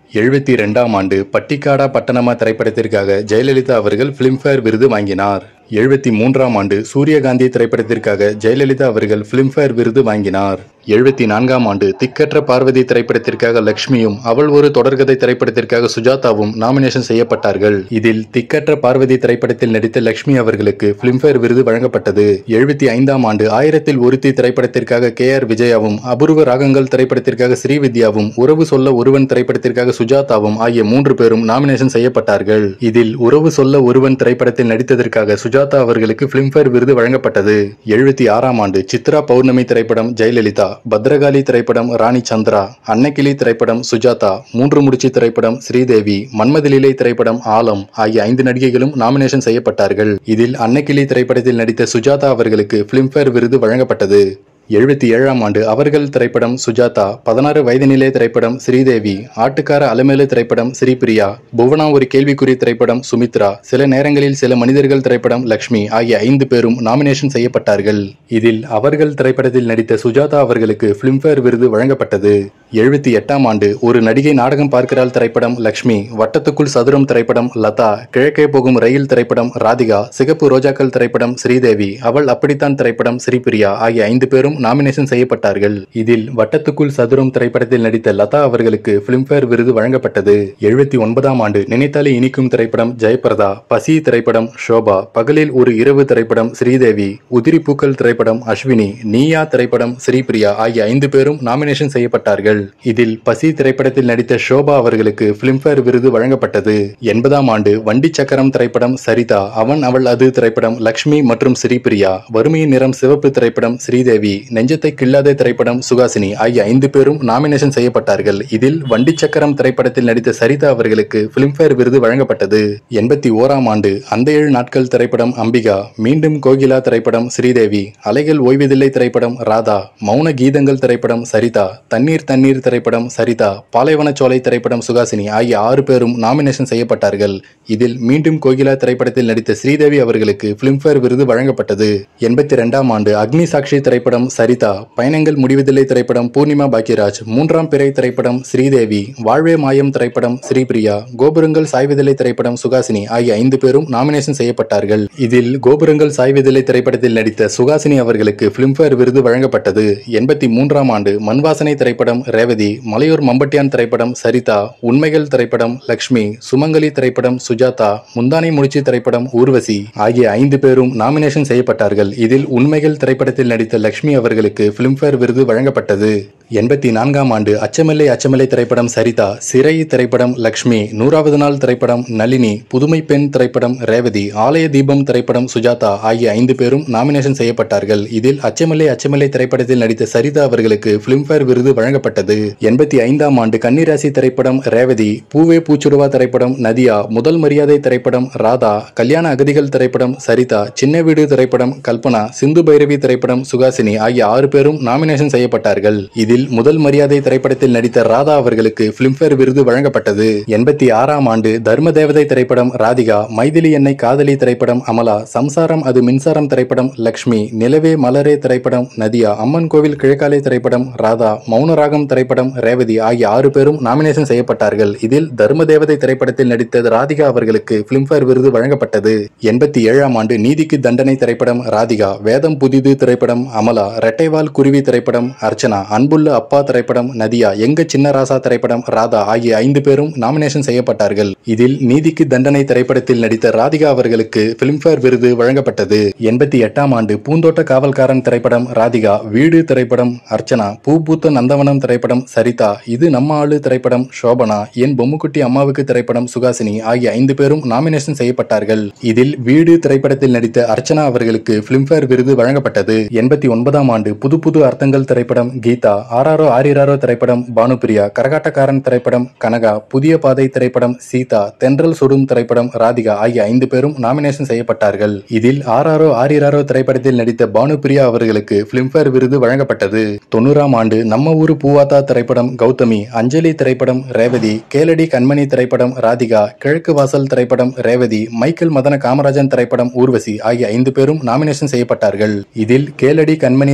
எழுபத்தி ரெண்டாம் ஆண்டு பட்டிக்காடா பட்டணமா திரைப்படத்திற்காக ஜெயலலிதா அவர்கள் பிலிம்பேர் விருது வாங்கினார் எழுபத்தி மூன்றாம் ஆண்டு சூரியகாந்தி திரைப்படத்திற்காக ஜெயலலிதா அவர்கள் பிலிம்பேர் விருது வாங்கினார் எழுபத்தி நான்காம் ஆண்டு திக்கற்ற பார்வதி திரைப்படத்திற்காக லக்ஷ்மியும் அவள் ஒரு தொடர்கதை திரைப்படத்திற்காக சுஜாதாவும் நாமினேஷன் செய்யப்பட்டார்கள் இதில் திக்கற்ற பார்வதி திரைப்படத்தில் நடித்த லக்ஷ்மி அவர்களுக்கு பிலிம்பேர் விருது வழங்கப்பட்டது எழுபத்தி ஐந்தாம் ஆண்டு ஆயிரத்தில் ஒருத்தி திரைப்படத்திற்காக கே ஆர் விஜயாவும் அபூர்வ ராகங்கள் திரைப்படத்திற்காக ஸ்ரீவித்யாவும் உறவு சொல்ல ஒருவன் திரைப்படத்திற்காக சுஜாதாவும் ஆகிய மூன்று பேரும் நாமினேஷன் செய்யப்பட்டார்கள் இதில் உறவு சொல்ல ஒருவன் திரைப்படத்தில் நடித்ததற்காக சுஜாதா அவர்களுக்கு பிலிம்பேர் விருது வழங்கப்பட்டது எழுபத்தி ஆறாம் ஆண்டு சித்ரா பௌர்ணமி திரைப்படம் ஜெயலலிதா பத்ரகாளி திரைப்படம் ராணி சந்திரா அன்னக்கிளி திரைப்படம் சுஜாதா மூன்று முடிச்சு திரைப்படம் ஸ்ரீதேவி மன்மதிலீலை திரைப்படம் ஆலம் ஆகிய ஐந்து நடிகைகளும் நாமினேஷன் செய்யப்பட்டார்கள் இதில் அன்னக்கிளி திரைப்படத்தில் நடித்த சுஜாதா அவர்களுக்கு பிலிம்பேர் விருது வழங்கப்பட்டது எழுபத்தி ஏழாம் ஆண்டு அவர்கள் திரைப்படம் சுஜாதா பதினாறு வயது நிலை திரைப்படம் ஸ்ரீதேவி ஆட்டுக்கார அலமேலு திரைப்படம் ஸ்ரீபிரியா புவனா ஒரு கேள்விக்குறி திரைப்படம் சுமித்ரா சில நேரங்களில் சில மனிதர்கள் திரைப்படம் லக்ஷ்மி ஆகிய ஐந்து பேரும் நாமினேஷன் செய்யப்பட்டார்கள் இதில் அவர்கள் திரைப்படத்தில் நடித்த சுஜாதா அவர்களுக்கு பிலிம்பேர் விருது வழங்கப்பட்டது எழுபத்தி எட்டாம் ஆண்டு ஒரு நடிகை நாடகம் பார்க்கிறாள் திரைப்படம் லக்ஷ்மி வட்டத்துக்குள் சதுரம் திரைப்படம் லதா கிழக்கே போகும் ரயில் திரைப்படம் ராதிகா சிகப்பு ரோஜாக்கள் திரைப்படம் ஸ்ரீதேவி அவள் அப்படித்தான் திரைப்படம் ஸ்ரீபிரியா ஆகிய ஐந்து பேரும் நாமினேஷன் செய்யப்பட்டார்கள் இதில் வட்டத்துக்குள் சதுரம் திரைப்படத்தில் நடித்த லதா அவர்களுக்கு பிலிம்பேர் விருது வழங்கப்பட்டது எழுபத்தி ஒன்பதாம் ஆண்டு நினைத்தாலே இனிக்கும் திரைப்படம் ஜெயபிரதா பசி திரைப்படம் ஷோபா பகலில் ஒரு இரவு திரைப்படம் ஸ்ரீதேவி உதிரி பூக்கள் திரைப்படம் அஸ்வினி நீயா திரைப்படம் ஸ்ரீபிரியா ஆகிய ஐந்து பேரும் நாமினேஷன் செய்யப்பட்டார்கள் இதில் பசி திரைப்படத்தில் நடித்த ஷோபா அவர்களுக்கு பிலிம்பேர் விருது வழங்கப்பட்டது எண்பதாம் ஆண்டு வண்டி சக்கரம் திரைப்படம் சரிதா அவன் அவள் அது திரைப்படம் லக்ஷ்மி மற்றும் ஸ்ரீபிரியா வறுமையின் நிறம் சிவப்பு திரைப்படம் ஸ்ரீதேவி நெஞ்சத்தை கில்லாத திரைப்படம் சுகாசினி ஆகிய ஐந்து பேரும் நாமினேஷன் செய்யப்பட்டார்கள் இதில் வண்டி சக்கரம் திரைப்படத்தில் நடித்த சரிதா அவர்களுக்கு பிலிம்பேர் விருது வழங்கப்பட்டது எண்பத்தி ஓராம் ஆண்டு அந்த ஏழு நாட்கள் திரைப்படம் அம்பிகா மீண்டும் கோகிலா திரைப்படம் ஸ்ரீதேவி அலைகள் ஓய்வதில்லை திரைப்படம் ராதா மௌன கீதங்கள் திரைப்படம் சரிதா தண்ணீர் தண்ணீர் திரைப்படம் சரிதா பாலைவனச்சோலை திரைப்படம் சுகாசினி ஆகிய ஆறு பேரும் நாமினேஷன் செய்யப்பட்டார்கள் இதில் மீண்டும் கோகிலா திரைப்படத்தில் நடித்த ஸ்ரீதேவி அவர்களுக்கு பிலிம்பேர் விருது வழங்கப்பட்டது எண்பத்தி ரெண்டாம் ஆண்டு அக்னி சாட்சி திரைப்படம் சரிதா பயணங்கள் முடிவதில்லை திரைப்படம் பூர்ணிமா பாக்யராஜ் மூன்றாம் பிறை திரைப்படம் ஸ்ரீதேவி வாழ்வே மாயம் திரைப்படம் ஸ்ரீபிரியா கோபுரங்கள் சாய்வதில்லை திரைப்படம் சுகாசினி ஆகிய ஐந்து பேரும் நாமினேஷன் செய்யப்பட்டார்கள் இதில் கோபுரங்கள் சாய்வதில்லை திரைப்படத்தில் நடித்த சுகாசினி அவர்களுக்கு பிலிம்பேர் விருது வழங்கப்பட்டது எண்பத்தி மூன்றாம் ஆண்டு மண்வாசனை திரைப்படம் ரேவதி மலையூர் மம்பட்டியான் திரைப்படம் சரிதா உண்மைகள் திரைப்படம் லக்ஷ்மி சுமங்கலி திரைப்படம் சுஜாதா முந்தானை முடிச்சு திரைப்படம் ஊர்வசி ஆகிய ஐந்து பேரும் நாமினேஷன் செய்யப்பட்டார்கள் இதில் உண்மைகள் திரைப்படத்தில் நடித்த லக்ஷ்மி அவர்களுக்கு பிலிம்பேர் விருது வழங்கப்பட்டது எண்பத்தி நான்காம் ஆண்டு அச்சமில்லை அச்சமில்லை திரைப்படம் சரிதா சிறை திரைப்படம் லக்ஷ்மி நூறாவது நாள் திரைப்படம் நளினி புதுமை பெண் திரைப்படம் ரேவதி ஆலய தீபம் திரைப்படம் சுஜாதா ஆகிய ஐந்து பேரும் நாமினேஷன் செய்யப்பட்டார்கள் இதில் அச்சமில்லை அச்சமில்லை திரைப்படத்தில் நடித்த சரிதா அவர்களுக்கு பிலிம்பேர் விருது வழங்கப்பட்டது எண்பத்தி ஐந்தாம் ஆண்டு கன்னிராசி திரைப்படம் ரேவதி பூவே பூச்சுடுவா திரைப்படம் நதியா முதல் மரியாதை திரைப்படம் ராதா கல்யாண அகதிகள் திரைப்படம் சரிதா சின்ன வீடு திரைப்படம் கல்பனா சிந்து பைரவி திரைப்படம் சுகாசினி ஆகிய ஆறு பேரும் நாமினேஷன் செய்யப்பட்டார்கள் இதில் முதல் மரியாதை திரைப்படத்தில் நடித்த ராதா அவர்களுக்கு பிலிம்பேர் விருது வழங்கப்பட்டது எண்பத்தி ஆறாம் ஆண்டு தர்ம தேவதை திரைப்படம் ராதிகா மைதிலி என்னை காதலி திரைப்படம் அமலா சம்சாரம் அது மின்சாரம் திரைப்படம் லக்ஷ்மி நிலவே மலரே திரைப்படம் நதியா அம்மன் கோவில் கிழக்காலை திரைப்படம் ராதா மௌனராகம் திரைப்படம் ரேவதி ஆகிய ஆறு பேரும் நாமினேஷன் செய்யப்பட்டார்கள் இதில் தர்ம தேவதை திரைப்படத்தில் நடித்த ராதிகா அவர்களுக்கு பிலிம்பேர் விருது வழங்கப்பட்டது எண்பத்தி ஏழாம் ஆண்டு நீதிக்கு தண்டனை திரைப்படம் ராதிகா வேதம் புதிது திரைப்படம் அமலா ரெட்டைவால் குருவி திரைப்படம் அர்ச்சனா அன்புள்ள அப்பா திரைப்படம் நதியா எங்க சின்ன ராசா திரைப்படம் ராதா ஆகிய ஐந்து பேரும் நாமினேஷன் செய்யப்பட்டார்கள் இதில் நீதிக்கு தண்டனை திரைப்படத்தில் நடித்த ராதிகா அவர்களுக்கு பிலிம்பேர் விருது வழங்கப்பட்டது எண்பத்தி எட்டாம் ஆண்டு பூந்தோட்ட காவல்காரன் திரைப்படம் ராதிகா வீடு திரைப்படம் அர்ச்சனா பூ பூத்த நந்தவனம் திரைப்படம் சரிதா இது நம்ம ஆளு திரைப்படம் சோபனா என் பொம்முக்குட்டி அம்மாவுக்கு திரைப்படம் சுகாசினி ஆகிய ஐந்து பேரும் நாமினேஷன் செய்யப்பட்டார்கள் இதில் வீடு திரைப்படத்தில் நடித்த அர்ச்சனா அவர்களுக்கு பிலிம்பேர் விருது வழங்கப்பட்டது எண்பத்தி ஒன்பதாம் ஆண்டு புது புது அர்த்தங்கள் திரைப்படம் கீதா ஆராரோ ஆரிராரோ திரைப்படம் பானுபிரியா கரகாட்டக்காரன் திரைப்படம் கனகா புதிய பாதை திரைப்படம் சீதா தென்றல் சுடும் திரைப்படம் ராதிகா ஆகிய ஐந்து பேரும் நாமினேஷன் செய்யப்பட்டார்கள் இதில் ஆராரோ ஆரிராரோ திரைப்படத்தில் நடித்த பானுபிரியா அவர்களுக்கு பிலிம்பேர் விருது வழங்கப்பட்டது தொண்ணூறாம் ஆண்டு நம்ம ஊரு பூவாத்தா திரைப்படம் கௌதமி அஞ்சலி திரைப்படம் ரேவதி கேளடி கண்மணி திரைப்படம் ராதிகா கிழக்கு வாசல் திரைப்படம் ரேவதி மைக்கேல் மதன காமராஜன் திரைப்படம் ஊர்வசி ஆகிய ஐந்து பேரும் நாமினேஷன் செய்யப்பட்டார்கள் இதில் கேளடி கண்மணி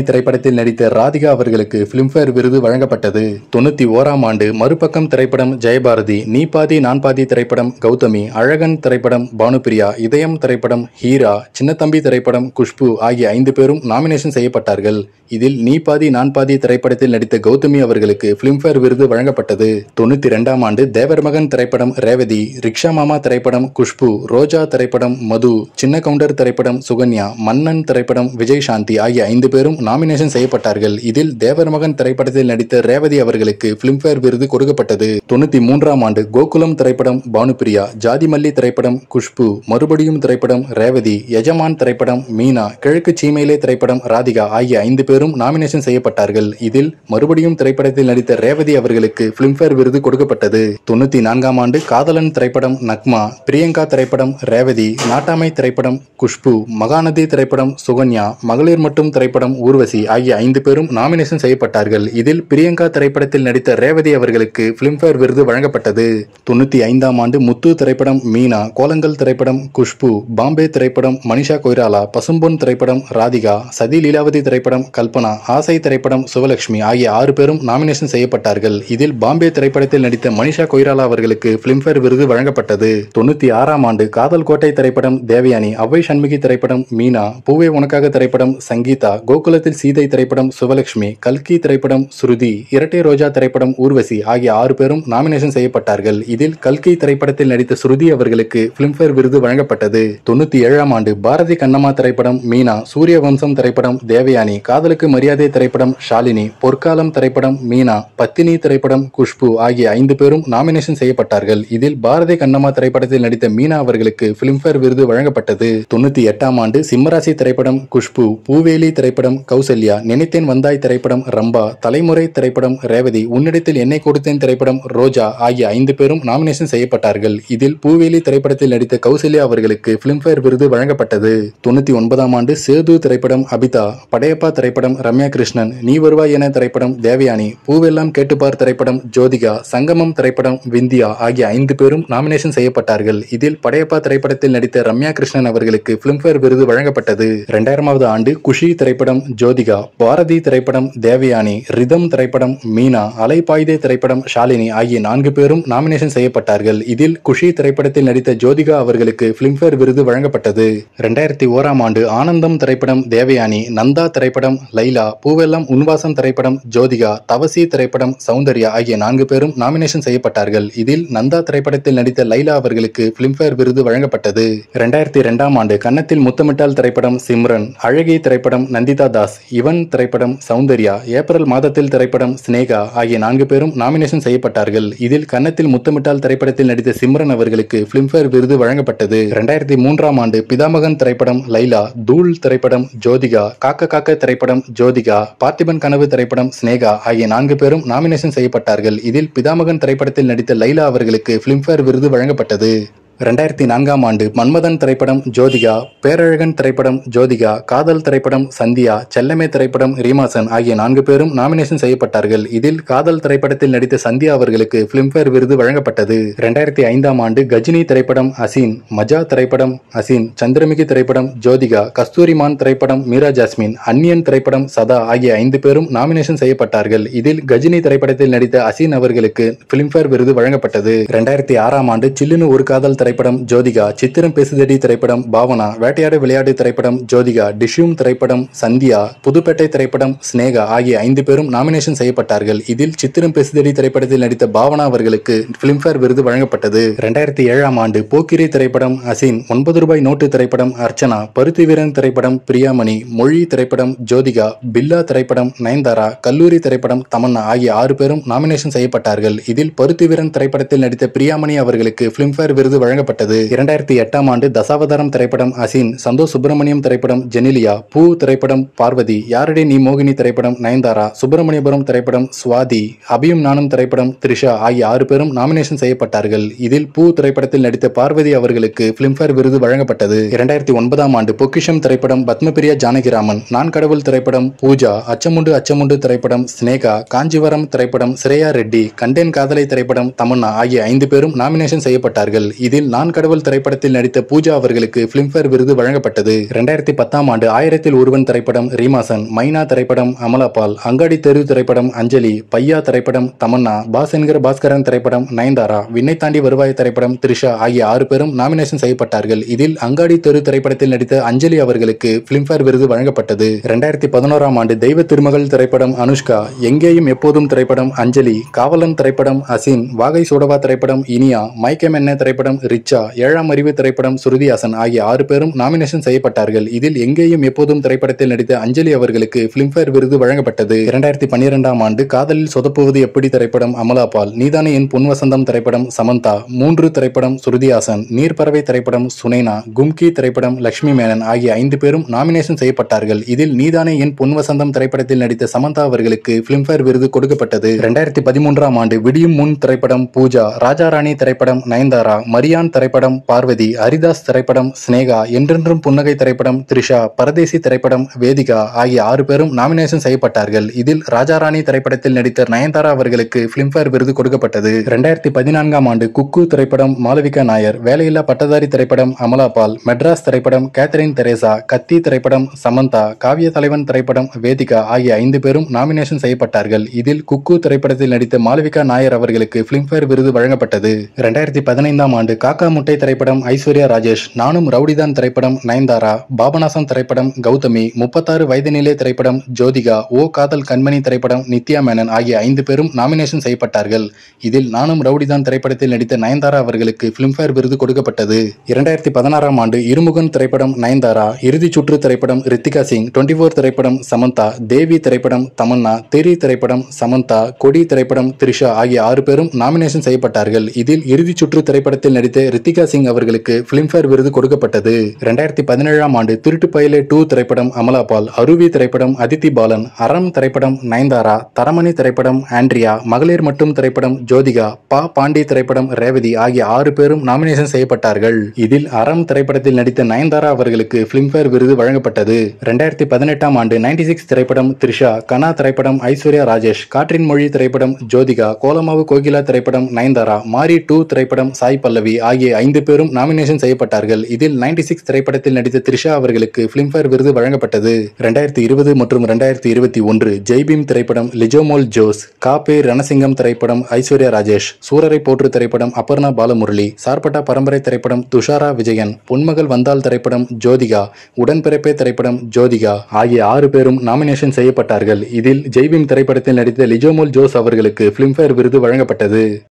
திரைப்படத்தில் நடித்த ராதிகா அவர்களுக்கு பிலிம்பேர் விருது வழங்கப்பட்டது தொண்ணூத்தி ஓராம் ஆண்டு மறுபக்கம் திரைப்படம் ஜெயபாரதி நீ பாதி நான் பாதி திரைப்படம் கௌதமி அழகன் திரைப்படம் பானுபிரியா இதயம் திரைப்படம் ஹீரா சின்னத்தம்பி திரைப்படம் குஷ்பு ஆகிய ஐந்து பேரும் நாமினேஷன் செய்யப்பட்டார்கள் இதில் நீ பாதி நான் பாதி திரைப்படத்தில் நடித்த கௌதமி அவர்களுக்கு பிலிம்பேர் விருது வழங்கப்பட்டது தொண்ணூத்தி இரண்டாம் ஆண்டு தேவர் மகன் திரைப்படம் ரேவதி ரிக்ஷா மாமா திரைப்படம் குஷ்பு ரோஜா திரைப்படம் மது சின்ன கவுண்டர் திரைப்படம் சுகன்யா மன்னன் திரைப்படம் விஜய் சாந்தி ஆகிய ஐந்து பேரும் நாமினேஷன் செய்யப்பட்டார்கள் இதில் தேவர் மகன் திரைப்படத்தில் நடித்த ரேவதி அவர்களுக்கு பிலிம்பேர் விருது கொடுக்கப்பட்டது தொண்ணூத்தி மூன்றாம் ஆண்டு கோகுலம் திரைப்படம் பானுபிரியா ஜாதிமல்லி திரைப்படம் குஷ்பு மறுபடியும் திரைப்படம் ரேவதி எஜமான் திரைப்படம் மீனா கிழக்கு சீமையிலே திரைப்படம் ராதிகா ஆகிய ஐந்து பேரும் நாமினேஷன் செய்யப்பட்டார்கள் இதில் மறுபடியும் திரைப்படத்தில் நடித்த ரேவதி அவர்களுக்கு பிலிம்பேர் விருது கொடுக்கப்பட்டது தொண்ணூத்தி நான்காம் ஆண்டு காதலன் திரைப்படம் நக்மா பிரியங்கா திரைப்படம் ரேவதி நாட்டாமை திரைப்படம் குஷ்பு மகாநதி திரைப்படம் சுகன்யா மகளிர் மட்டும் திரைப்படம் ஊர்வசி ஆகிய ஐந்து பேரும் நாமினேஷன் செய்யப்பட்டார்கள் இதில் பிரியங்கா திரைப்படத்தில் நடித்த ரேவதி அவர்களுக்கு பிலிம்பேர் விருது வழங்கப்பட்டது தொண்ணூத்தி ஐந்தாம் ஆண்டு முத்து திரைப்படம் மீனா கோலங்கல் திரைப்படம் குஷ்பு பாம்பே திரைப்படம் மனிஷா கொய்ராலா பசும்பொன் திரைப்படம் ராதிகா சதி லீலாவதி திரைப்படம் கல்பனா ஆசை திரைப்படம் சுவலட்சுமி ஆகிய ஆறு பேரும் நாமினேஷன் செய்யப்பட்டார்கள் இதில் பாம்பே திரைப்படத்தில் நடித்த மனிஷா கொய்ராலா அவர்களுக்கு பிலிம்பேர் விருது வழங்கப்பட்டது தொண்ணூத்தி ஆறாம் ஆண்டு காதல் கோட்டை திரைப்படம் தேவயானி அவ்வை சண்முகி திரைப்படம் மீனா பூவே உனக்காக திரைப்படம் சங்கீதா கோகுலத்தில் சீதை திரைப்படம் சுவலட்சுமி கல்கி திரைப்படம் ஸ்ருதி இரட்டை ரோஜா திரைப்படம் ஊர்வசி ஆகிய ஆறு பேரும் நாமினேஷன் செய்யப்பட்டார்கள் இதில் கல்கி திரைப்படத்தில் நடித்த ஸ்ருதி அவர்களுக்கு பிலிம்பேர் விருது வழங்கப்பட்டது தொண்ணூத்தி ஏழாம் ஆண்டு பாரதி கண்ணம்மா திரைப்படம் மீனா சூரிய வம்சம் திரைப்படம் தேவயானி காதலுக்கு மரியாதை திரைப்படம் ஷாலினி பொற்காலம் திரைப்படம் மீனா பத்தினி திரைப்படம் குஷ்பு ஆகிய ஐந்து பேரும் நாமினேஷன் செய்யப்பட்டார்கள் இதில் பாரதி கண்ணம்மா திரைப்படத்தில் நடித்த மீனா அவர்களுக்கு பிலிம்பேர் விருது வழங்கப்பட்டது தொண்ணூத்தி எட்டாம் ஆண்டு சிம்மராசி திரைப்படம் குஷ்பு பூவேலி திரைப்படம் கௌசல்யா நினைத்தேன் வந்தாய் திரைப்படம் ரம்பா தலைமுறை திரைப்படம் ரேவதி உன்னிடத்தில் என்னை கொடுத்தேன் திரைப்படம் ரோஜா ஆகிய ஐந்து பேரும் நாமினேஷன் செய்யப்பட்டார்கள் இதில் பூவேலி திரைப்படத்தில் நடித்த கௌசல்யா அவர்களுக்கு பிலிம்பேர் விருது வழங்கப்பட்டது தொண்ணூத்தி ஒன்பதாம் ஆண்டு சேது திரைப்படம் அபிதா படையப்பா திரைப்படம் ரம்யா கிருஷ்ணன் நீ வருவாய் என திரைப்படம் தேவயானி பூவெல்லாம் கேட்டுப்பார் திரைப்படம் ஜோதிகா சங்கமம் திரைப்படம் விந்தியா ஆகிய ஐந்து பேரும் நாமினேஷன் செய்யப்பட்டார்கள் இதில் படையப்பா திரைப்படத்தில் நடித்த ரம்யா கிருஷ்ணன் அவர்களுக்கு பிலிம்பேர் விருது வழங்கப்பட்டது இரண்டாயிரமாவது ஆண்டு குஷி திரைப்படம் ஜோதிகா பாரதி திரைப்படம் தேவயானி ரிதம் திரைப்படம் மீனா அலைபாய்தே திரைப்படம் ஷாலினி ஆகிய நான்கு பேரும் நாமினேஷன் செய்யப்பட்டார்கள் இதில் குஷி திரைப்படத்தில் நடித்த ஜோதிகா அவர்களுக்கு பிலிம்பேர் விருது வழங்கப்பட்டது இரண்டாயிரத்தி ஓராம் ஆண்டு ஆனந்தம் திரைப்படம் தேவயானி நந்தா திரைப்படம் லைலா பூவெல்லாம் உன்வாசம் திரைப்படம் ஜோதிகா தவசி திரைப்படம் சௌந்தர்யா ஆகிய நான்கு பேரும் நாமினேஷன் செய்யப்பட்டார்கள் இதில் நந்தா திரைப்படத்தில் நடித்த லைலா அவர்களுக்கு பிலிம்பேர் விருது வழங்கப்பட்டது இரண்டாயிரத்தி இரண்டாம் ஆண்டு கன்னத்தில் முத்தமிட்டால் திரைப்படம் சிம்ரன் அழகி திரைப்படம் நந்திதா தாஸ் இவன் திரைப்படம் சௌந்தர்யா ஏப்ரல் மாதத்தில் திரைப்படம் ஸ்னேகா ஆகிய நான்கு பேரும் நாமினேஷன் செய்யப்பட்டார்கள் இதில் கன்னத்தில் முத்தமிட்டால் திரைப்படத்தில் நடித்த சிம்ரன் அவர்களுக்கு பிலிம்பேர் விருது வழங்கப்பட்டது இரண்டாயிரத்தி மூன்றாம் ஆண்டு பிதாமகன் திரைப்படம் லைலா தூள் திரைப்படம் ஜோதிகா காக்க காக்க திரைப்படம் ஜோதிகா பார்த்திபன் கனவு திரைப்படம் ஸ்னேகா ஆகிய நான்கு பேரும் நாமினேஷன் செய்யப்பட்டார்கள் இதில் பிதாமகன் திரைப்படத்தில் நடித்த லைலா அவர்களுக்கு பிலிம்பேர் விருது வழங்கப்பட்டது ரெண்டாயிரத்தி நான்காம் ஆண்டு மன்மதன் திரைப்படம் ஜோதிகா பேரழகன் திரைப்படம் ஜோதிகா காதல் திரைப்படம் சந்தியா செல்லமே திரைப்படம் ரீமாசன் ஆகிய நான்கு பேரும் நாமினேஷன் செய்யப்பட்டார்கள் இதில் காதல் திரைப்படத்தில் நடித்த சந்தியா அவர்களுக்கு பிலிம்பேர் விருது வழங்கப்பட்டது ரெண்டாயிரத்தி ஐந்தாம் ஆண்டு கஜினி திரைப்படம் அசீன் மஜா திரைப்படம் அசீன் சந்திரமுகி திரைப்படம் ஜோதிகா கஸ்தூரிமான் திரைப்படம் மீரா ஜாஸ்மின் அன்னியன் திரைப்படம் சதா ஆகிய ஐந்து பேரும் நாமினேஷன் செய்யப்பட்டார்கள் இதில் கஜினி திரைப்படத்தில் நடித்த அசீன் அவர்களுக்கு பிலிம்பேர் விருது வழங்கப்பட்டது ரெண்டாயிரத்தி ஆறாம் ஆண்டு சில்லுன்னு ஒரு காதல் திரைப்படம் ஜோதிகா சித்திரம் பேசுதடி திரைப்படம் பாவனா வேட்டையாடு விளையாடு திரைப்படம் ஜோதிகா டிஷ்யூம் திரைப்படம் சந்தியா புதுப்பேட்டை திரைப்படம் ஸ்னேகா ஆகிய ஐந்து பேரும் நாமினேஷன் செய்யப்பட்டார்கள் இதில் சித்திரம் பேசுதடி திரைப்படத்தில் நடித்த பாவனா அவர்களுக்கு பிலிம்பேர் விருது வழங்கப்பட்டது ரெண்டாயிரத்தி ஏழாம் ஆண்டு போக்கிரி திரைப்படம் அசீன் ஒன்பது ரூபாய் நோட்டு திரைப்படம் அர்ச்சனா பருத்தி வீரன் திரைப்படம் பிரியாமணி மொழி திரைப்படம் ஜோதிகா பில்லா திரைப்படம் நயன்தாரா கல்லூரி திரைப்படம் தமன்னா ஆகிய ஆறு பேரும் நாமினேஷன் செய்யப்பட்டார்கள் இதில் பருத்தி வீரன் திரைப்படத்தில் நடித்த பிரியாமணி அவர்களுக்கு பிலிம்பேர் விருது வழங்கப்பட்டது இரண்டாயிரத்தி எட்டாம் ஆண்டு தசாவதாரம் திரைப்படம் அசீன் சந்தோஷ் சுப்பிரமணியம் திரைப்படம் ஜெனிலியா பூ திரைப்படம் பார்வதி யாரடி நீ மோகினி திரைப்படம் நயன்தாரா சுப்பிரமணியபுரம் திரைப்படம் சுவாதி அபியும் நானும் திரைப்படம் த்ரிஷா ஆகிய ஆறு பேரும் நாமினேஷன் செய்யப்பட்டார்கள் இதில் பூ திரைப்படத்தில் நடித்த பார்வதி அவர்களுக்கு பிலிம்பேர் விருது வழங்கப்பட்டது இரண்டாயிரத்தி ஒன்பதாம் ஆண்டு பொக்கிஷம் திரைப்படம் பத்மபிரியா ஜானகிராமன் நான் கடவுள் திரைப்படம் பூஜா அச்சமுண்டு அச்சமுண்டு திரைப்படம் ஸ்னேகா காஞ்சிவரம் திரைப்படம் ஸ்ரேயா ரெட்டி கண்டேன் காதலை திரைப்படம் தமன்னா ஆகிய ஐந்து பேரும் நாமினேஷன் செய்யப்பட்டார்கள் இதில் இதில் நான் கடவுள் திரைப்படத்தில் நடித்த பூஜா அவர்களுக்கு பிலிம்பேர் விருது வழங்கப்பட்டது இரண்டாயிரத்தி பத்தாம் ஆண்டு ஆயிரத்தில் ஒருவன் திரைப்படம் ரீமாசன் மைனா திரைப்படம் அமலாபால் அங்காடி தெரு திரைப்படம் அஞ்சலி பையா திரைப்படம் தமன்னா பாஸ் என்கிற பாஸ்கரன் திரைப்படம் நயன்தாரா விண்ணை தாண்டி வருவாய் திரைப்படம் த்ரிஷா ஆகிய ஆறு பேரும் நாமினேஷன் செய்யப்பட்டார்கள் இதில் அங்காடி தெரு திரைப்படத்தில் நடித்த அஞ்சலி அவர்களுக்கு பிலிம்பேர் விருது வழங்கப்பட்டது இரண்டாயிரத்தி பதினோராம் ஆண்டு தெய்வ திருமகள் திரைப்படம் அனுஷ்கா எங்கேயும் எப்போதும் திரைப்படம் அஞ்சலி காவலன் திரைப்படம் அசின் வாகை சோடவா திரைப்படம் இனியா மைக்கம் என்ன திரைப்படம் ரிச்சா ஏழாம் அறிவு திரைப்படம் சுருதிஹாசன் ஆகிய ஆறு பேரும் நாமினேஷன் செய்யப்பட்டார்கள் இதில் எங்கேயும் எப்போதும் திரைப்படத்தில் நடித்த அஞ்சலி அவர்களுக்கு பிலிம்பேர் விருது வழங்கப்பட்டது இரண்டாயிரத்தி பன்னிரெண்டாம் ஆண்டு காதலில் சொதப்புவது எப்படி திரைப்படம் அமலாபால் நீதானே என் பொன் வசந்தம் திரைப்படம் சமந்தா மூன்று திரைப்படம் சுருதிஹாசன் நீர்ப்பறவை திரைப்படம் சுனைனா கும்கி திரைப்படம் லட்சுமி மேனன் ஆகிய ஐந்து பேரும் நாமினேஷன் செய்யப்பட்டார்கள் இதில் நீதானே என் பொன் வசந்தம் திரைப்படத்தில் நடித்த சமந்தா அவர்களுக்கு பிலிம்பேர் விருது கொடுக்கப்பட்டது இரண்டாயிரத்தி பதிமூன்றாம் ஆண்டு விடியும் முன் திரைப்படம் பூஜா ராஜாராணி திரைப்படம் நயன்தாரா மரியான் திரைப்படம் பார்வதி ஹரிதாஸ் திரைப்படம் ஸ்னேகா என்றென்றும் புன்னகை திரைப்படம் த்ரிஷா பரதேசி திரைப்படம் வேதிகா ஆகிய ஆறு பேரும் நாமினேஷன் செய்யப்பட்டார்கள் இதில் ராஜாராணி திரைப்படத்தில் நடித்த நயன்தாரா அவர்களுக்கு பிலிம்பேர் விருது கொடுக்கப்பட்டது இரண்டாயிரத்தி பதினான்காம் ஆண்டு குக்கு திரைப்படம் மாளவிகா நாயர் வேலையில்லா பட்டதாரி திரைப்படம் அமலாபால் மெட்ராஸ் திரைப்படம் கேத்தரின் தெரேசா கத்தி திரைப்படம் சமந்தா காவிய தலைவன் திரைப்படம் வேதிகா ஆகிய ஐந்து பேரும் நாமினேஷன் செய்யப்பட்டார்கள் இதில் குக்கு திரைப்படத்தில் நடித்த மாளவிகா நாயர் அவர்களுக்கு பிலிம்பேர் விருது வழங்கப்பட்டது இரண்டாயிரத்தி பதினைந்தாம் ஆண்டு காக்கா முட்டை திரைப்படம் ஐஸ்வர்யா ராஜேஷ் நானும் ரவுடிதான் திரைப்படம் நயன்தாரா பாபநாசம் திரைப்படம் கௌதமி முப்பத்தாறு வயது நிலை திரைப்படம் ஜோதிகா ஓ காதல் கண்மணி திரைப்படம் நித்யா மேனன் ஆகிய ஐந்து பேரும் நாமினேஷன் செய்யப்பட்டார்கள் இதில் நானும் ரவுடிதான் திரைப்படத்தில் நடித்த நயன்தாரா அவர்களுக்கு பிலிம்பேர் விருது கொடுக்கப்பட்டது இரண்டாயிரத்தி பதினாறாம் ஆண்டு இருமுகன் திரைப்படம் நயன்தாரா இறுதிச் சுற்று திரைப்படம் ரித்திகா சிங் டுவெண்டி ஃபோர் திரைப்படம் சமந்தா தேவி திரைப்படம் தமன்னா தெரி திரைப்படம் சமந்தா கொடி திரைப்படம் த்ரிஷா ஆகிய ஆறு பேரும் நாமினேஷன் செய்யப்பட்டார்கள் இதில் இறுதிச் சுற்று திரைப்படத்தில் நடித்த ரித்திகா சிங் அவர்களுக்கு பிலிம்பேர் விருது கொடுக்கப்பட்டது இரண்டாயிரத்தி பதினேழாம் ஆண்டு திருட்டு பயலே டூ திரைப்படம் அமலாபால் அருவி திரைப்படம் அதித்தி பாலன் அறம் திரைப்படம் நயன்தாரா தரமணி திரைப்படம் ஆண்ட்ரியா மகளிர் மட்டும் திரைப்படம் ஜோதிகா பா பாண்டி திரைப்படம் ரேவதி ஆகிய ஆறு பேரும் நாமினேஷன் செய்யப்பட்டார்கள் இதில் அறம் திரைப்படத்தில் நடித்த நயன்தாரா அவர்களுக்கு பிலிம்பேர் விருது வழங்கப்பட்டது இரண்டாயிரத்தி பதினெட்டாம் ஆண்டு நைன்டி சிக்ஸ் திரைப்படம் த்ரிஷா கனா திரைப்படம் ஐஸ்வர்யா ராஜேஷ் காற்றின் மொழி திரைப்படம் ஜோதிகா கோலமாவு கோகிலா திரைப்படம் நயன்தாரா மாரி டூ திரைப்படம் சாய் பல்லவி ஆகிய ஐந்து பேரும் நாமினேஷன் செய்யப்பட்டார்கள் இதில் நைன்டி சிக்ஸ் திரைப்படத்தில் நடித்த த்ரிஷா அவர்களுக்கு பிலிம்பேர் விருது வழங்கப்பட்டது இரண்டாயிரத்தி இருபது மற்றும் இரண்டாயிரத்தி இருபத்தி ஒன்று ஜெய்பீம் திரைப்படம் லிஜோமோல் ஜோஸ் காப்பே ரணசிங்கம் திரைப்படம் ஐஸ்வர்யா ராஜேஷ் சூரரை போற்று திரைப்படம் அபர்ணா பாலமுரளி சார்பட்டா பரம்பரை திரைப்படம் துஷாரா விஜயன் பொன்மகள் வந்தால் திரைப்படம் ஜோதிகா உடன்பிறப்பே திரைப்படம் ஜோதிகா ஆகிய ஆறு பேரும் நாமினேஷன் செய்யப்பட்டார்கள் இதில் ஜெய்பீம் திரைப்படத்தில் நடித்த லிஜோமோல் ஜோஸ் அவர்களுக்கு பிலிம்பேர் விருது வழங்கப்பட்டது